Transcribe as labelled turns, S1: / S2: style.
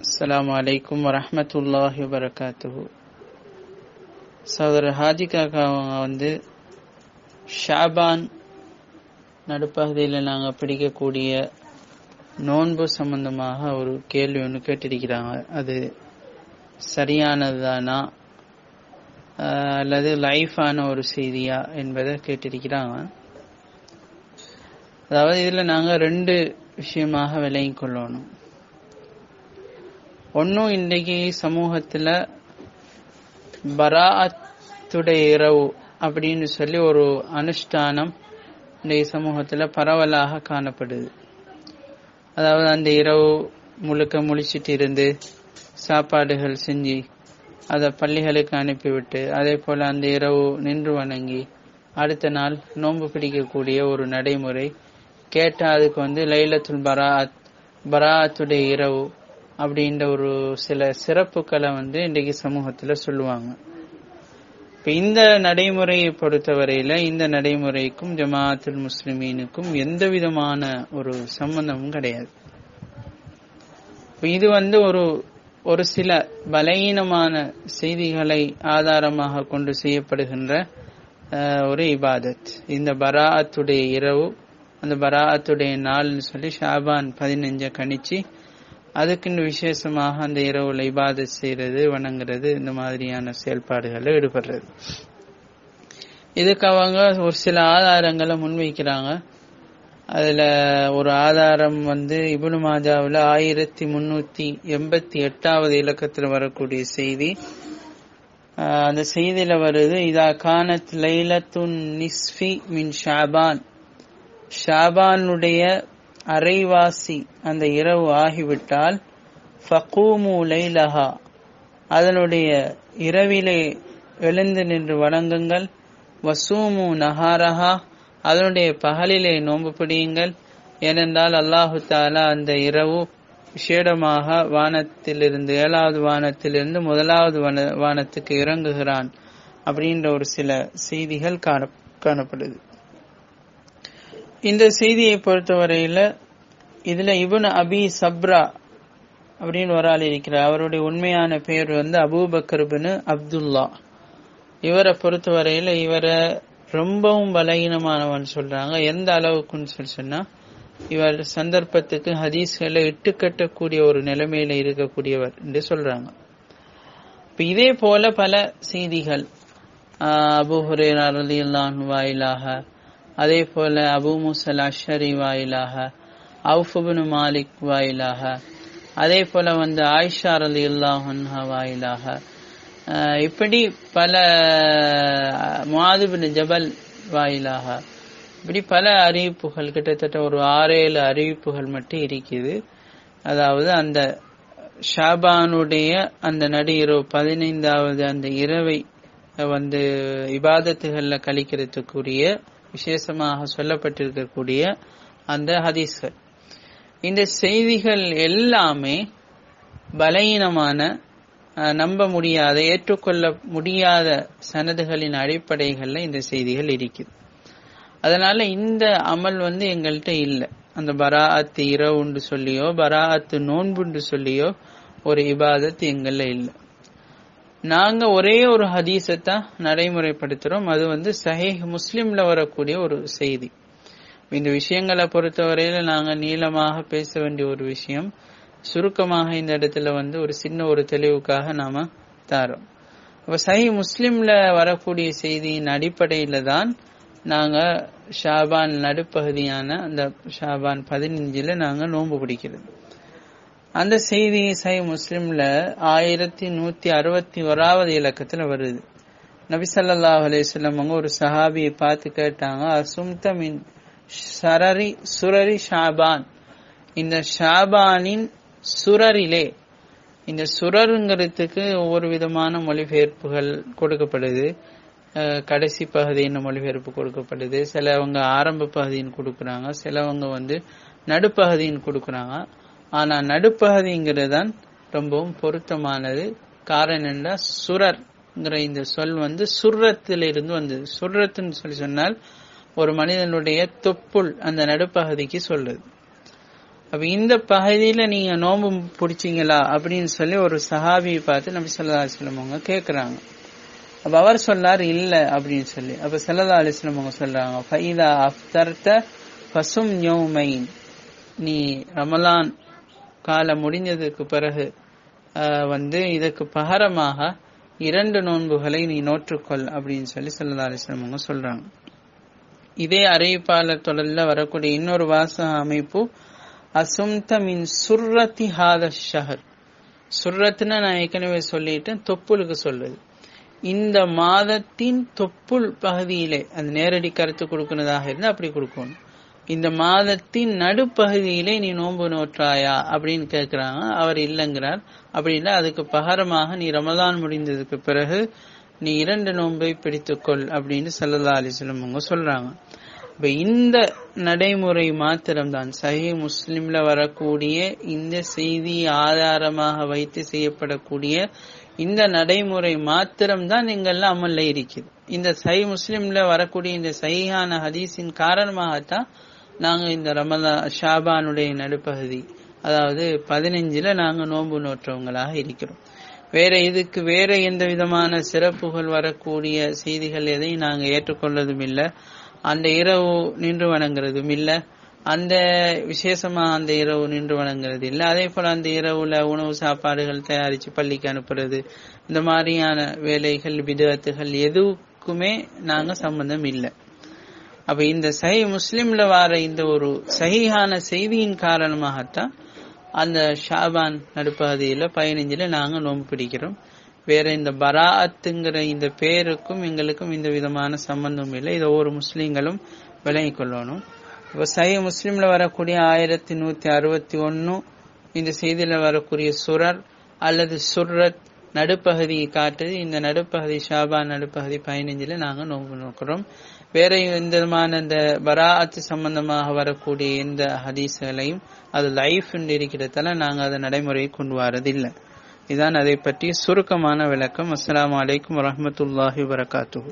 S1: அஸ்ஸலாமு அலைக்கும் வரஹ்மத்துல்லாஹி வபரகாத்துஹு சகோதரர் ஹாஜி காக்கா அவங்க வந்து ஷாபான் நடுப்பகுதியில் நாங்கள் பிடிக்கக்கூடிய நோன்பு சம்பந்தமாக ஒரு கேள்வி ஒன்று கேட்டிருக்கிறாங்க அது சரியானதுதானா ஆஹ் அல்லது லைஃபான ஒரு செய்தியா என்பதை கேட்டிருக்கிறாங்க அதாவது இதில் நாங்கள் ரெண்டு விஷயமாக விளங்கிக் கொள்ளணும் ஒன்றும் இன்றைக்கு சமூகத்தில் பராத்துடைய இரவு அப்படின்னு சொல்லி ஒரு அனுஷ்டானம் இன்றைய சமூகத்தில் பரவலாக காணப்படுது அதாவது அந்த இரவு முழுக்க முழிச்சிட்டு இருந்து சாப்பாடுகள் செஞ்சு அதை பள்ளிகளுக்கு அனுப்பிவிட்டு அதே போல் அந்த இரவு நின்று வணங்கி அடுத்த நாள் நோன்பு பிடிக்கக்கூடிய ஒரு நடைமுறை கேட்டால் அதுக்கு வந்து லைலத்துல் பராத் பராத்துடைய இரவு அப்படின்ற ஒரு சில சிறப்புகளை வந்து இன்றைக்கு சமூகத்தில் சொல்லுவாங்க இப்போ இந்த நடைமுறையை பொறுத்தவரையில் இந்த நடைமுறைக்கும் ஜமாத்துல் முஸ்லிமீனுக்கும் எந்த விதமான ஒரு சம்பந்தமும் கிடையாது இப்போ இது வந்து ஒரு ஒரு சில பலகீனமான செய்திகளை ஆதாரமாக கொண்டு செய்யப்படுகின்ற ஒரு இபாதத் இந்த பராத்துடைய இரவு அந்த பராத்துடைய நாள்னு சொல்லி ஷாபான் பதினஞ்சை கணிச்சு அதுக்குன்னு விசேஷமாக அந்த இரவுல இபாதத் செய்யறது வணங்குறது இந்த மாதிரியான செயல்பாடுகளில் ஈடுபடுறது இதுக்கு அவங்க ஒரு சில ஆதாரங்களை முன்வைக்கிறாங்க அதுல ஒரு ஆதாரம் வந்து இபுனு மாஜாவில் ஆயிரத்தி முன்னூத்தி எண்பத்தி எட்டாவது இலக்கத்தில் வரக்கூடிய செய்தி அந்த செய்தியில வருது இதா கானத் லைலத்துன் நிஸ்ஃபி மின் ஷாபான் ஷாபானுடைய அரைவாசி அந்த இரவு ஆகிவிட்டால் ஃபகூமு லைலஹா அதனுடைய இரவிலே எழுந்து நின்று வணங்குங்கள் வசூமு நஹாரஹா அதனுடைய பகலிலே நோன்பு பிடியுங்கள் ஏனென்றால் அல்லாஹு தாலா அந்த இரவு விசேடமாக வானத்திலிருந்து ஏழாவது வானத்திலிருந்து முதலாவது வானத்துக்கு இறங்குகிறான் அப்படின்ற ஒரு சில செய்திகள் காண காணப்படுது இந்த செய்தியை பொறுத்தவரையில இதுல இவன் அபி சப்ரா அப்படின்னு ஒரு ஆள் இருக்கிறார் அவருடைய உண்மையான பேர் வந்து அபூபக்கர்பின் அப்துல்லா இவரை பொறுத்தவரையில இவரை ரொம்பவும் பலகீனமானவன் சொல்றாங்க எந்த அளவுக்குன்னு சொல்லி சொன்னா இவர் சந்தர்ப்பத்துக்கு ஹதீஸ்களை இட்டு கட்டக்கூடிய ஒரு நிலைமையில இருக்கக்கூடியவர் என்று சொல்றாங்க இப்ப இதே போல பல செய்திகள் அபு ஹுரேரா ரலியல்லாஹு வாயிலாக அதே போல அபு முசல் அஷரி வாயிலாக அவுஃபுபின் மாலிக் வாயிலாக அதே போல வந்து ஆயிஷா அலி அல்லாஹன்ஹா வாயிலாக இப்படி பல மாதுபின் ஜபல் வாயிலாக இப்படி பல அறிவிப்புகள் கிட்டத்தட்ட ஒரு ஆறேழு அறிவிப்புகள் மட்டும் இருக்குது அதாவது அந்த ஷாபானுடைய அந்த நடு இரவு பதினைந்தாவது அந்த இரவை வந்து இபாதத்துகள்ல கழிக்கிறதுக்குரிய விசேஷமாக சொல்லப்பட்டிருக்கக்கூடிய அந்த ஹதீஸ்கள் இந்த செய்திகள் எல்லாமே பலகீனமான நம்ப முடியாத ஏற்றுக்கொள்ள முடியாத சனதுகளின் அடிப்படைகள்ல இந்த செய்திகள் இருக்குது அதனால இந்த அமல் வந்து எங்கள்கிட்ட இல்லை அந்த பராஅத்து இரவுண்டு சொல்லியோ பராஅத்து நோன்புண்டு சொல்லியோ ஒரு இபாதத் எங்கள்ல இல்லை நாங்க ஒரே ஒரு ஹதீஸை தான் நடைமுறைப்படுத்துறோம் அது வந்து சஹேஹ் முஸ்லிம்ல வரக்கூடிய ஒரு செய்தி இந்த விஷயங்களை பொறுத்தவரையில நாங்க நீளமாக பேச வேண்டிய ஒரு விஷயம் சுருக்கமாக இந்த இடத்துல வந்து ஒரு சின்ன ஒரு தெளிவுக்காக நாம தாரோம் அப்ப சஹி முஸ்லிம்ல வரக்கூடிய செய்தியின் அடிப்படையில தான் நாங்க ஷாபான் நடுப்பகுதியான அந்த ஷாபான் பதினஞ்சுல நாங்க நோன்பு பிடிக்கிறது அந்த செய்தி சை முஸ்லிம்ல ஆயிரத்தி நூத்தி அறுபத்தி ஓராவது இலக்கத்துல வருது நபிசல்லாஹ் அலையம் அவங்க ஒரு சஹாபியை பார்த்து கேட்டாங்க அசும்த மின் சரரி சுரரி ஷாபான் இந்த ஷாபானின் சுரரிலே இந்த சுரருங்கிறதுக்கு ஒவ்வொரு விதமான மொழிபெயர்ப்புகள் கொடுக்கப்படுது கடைசி பகுதியின் மொழிபெயர்ப்பு கொடுக்கப்படுது சிலவங்க ஆரம்ப பகுதின்னு கொடுக்குறாங்க சிலவங்க வந்து நடுப்பகுதின்னு கொடுக்குறாங்க ஆனா நடுப்பகுதிங்கிறது தான் ரொம்பவும் பொருத்தமானது காரணம் என்ன சுரர்ங்கிற இந்த சொல் வந்து சுர்ரத்திலிருந்து வந்தது சுர்ரத்துன்னு சொல்லி சொன்னால் ஒரு மனிதனுடைய தொப்புள் அந்த நடுப்பகுதிக்கு சொல்லுது அப்ப இந்த பகுதியில நீங்க நோன்பு பிடிச்சீங்களா அப்படின்னு சொல்லி ஒரு சஹாபியை பார்த்து நபி சொல்லா அலிஸ்லம் அவங்க கேக்குறாங்க அப்ப அவர் சொன்னார் இல்ல அப்படின்னு சொல்லி அப்ப சல்லா அலிஸ்லம் அவங்க சொல்றாங்க ஃபைதா அஃப்தர்த பசும் யௌமைன் நீ ரமலான் காலம் முடிஞ்சதுக்கு பிறகு வந்து இதற்கு பகரமாக இரண்டு நோன்புகளை நீ நோற்றுக்கொள் அப்படின்னு சொல்லி சல்லா அலிஸ்லம் அவங்க சொல்றாங்க இதே அறிவிப்பாளர் தொடர்ல வரக்கூடிய இன்னொரு வாசக அமைப்பு அசும்த மின் சுர்ரத்தி ஹாத ஷஹர் சுர்ரத்னா நான் ஏற்கனவே சொல்லிட்டேன் தொப்புளுக்கு சொல்றது இந்த மாதத்தின் தொப்புள் பகுதியிலே அந்த நேரடி கருத்து கொடுக்கிறதாக இருந்தா அப்படி கொடுக்கணும் இந்த மாதத்தின் நடுப்பகுதியிலே நீ நோன்பு நோற்றாயா அப்படின்னு கேட்கிறாங்க அவர் இல்லைங்கிறார் அப்படின்னா அதுக்கு பகரமாக நீ ரமதான் முடிந்ததுக்கு பிறகு நீ இரண்டு நோன்பை பிடித்துக்கொள் அப்படின்னு சல்லல்லா அலிஸ்லம் அவங்க சொல்றாங்க இப்ப இந்த நடைமுறை மாத்திரம்தான் சஹி முஸ்லிம்ல வரக்கூடிய இந்த செய்தி ஆதாரமாக வைத்து செய்யப்படக்கூடிய இந்த நடைமுறை மாத்திரம்தான் எங்கெல்லாம் அமல்ல இருக்குது இந்த சஹி முஸ்லிம்ல வரக்கூடிய இந்த சஹிஹான ஹதீஸின் காரணமாகத்தான் நாங்க இந்த ரமதா ஷாபானுடைய நடுப்பகுதி அதாவது பதினஞ்சுல நாங்க நோன்பு நோற்றவங்களாக இருக்கிறோம் வேற இதுக்கு வேற எந்த விதமான சிறப்புகள் வரக்கூடிய செய்திகள் எதையும் நாங்க ஏற்றுக்கொள்ளதும் இல்லை அந்த இரவு நின்று வணங்குறதும் இல்லை அந்த விசேஷமா அந்த இரவு நின்று வணங்குறது இல்லை அதே போல அந்த இரவுல உணவு சாப்பாடுகள் தயாரிச்சு பள்ளிக்கு அனுப்புறது இந்த மாதிரியான வேலைகள் விதத்துகள் எதுக்குமே நாங்க சம்பந்தம் இல்லை அப்ப இந்த சஹி முஸ்லிம்ல வர இந்த ஒரு சஹிஹான செய்தியின் காரணமாகத்தான் அந்த ஷாபான் நடுப்பகுதியில பதினஞ்சுல நாங்க நோன்பு பிடிக்கிறோம் வேற இந்த பராஅத்துங்கிற இந்த பேருக்கும் எங்களுக்கும் இந்த விதமான சம்பந்தம் இல்லை இதை ஒவ்வொரு முஸ்லீம்களும் விளங்கிக் கொள்ளணும் இப்போ சை முஸ்லீம்ல வரக்கூடிய ஆயிரத்தி நூத்தி அறுபத்தி ஒன்னு இந்த செய்தியில வரக்கூடிய சுரர் அல்லது சுர்ரத் நடுப்பகுதியை காட்டுது இந்த நடுப்பகுதி ஷாபான் நடுப்பகுதி பதினஞ்சுல நாங்க நோன்பு நோக்கிறோம் வேற எந்த விதமான இந்த பராஅத்து சம்பந்தமாக வரக்கூடிய எந்த ஹதீஸ்களையும் அது லைஃப் இருக்கிறதால நாங்க அதை நடைமுறையை கொண்டு வரதில்லை இதான் அதை பற்றி சுருக்கமான விளக்கம் அஸ்லாம் வலைக்கம் வரமத்துல்லாஹி வரகாத்து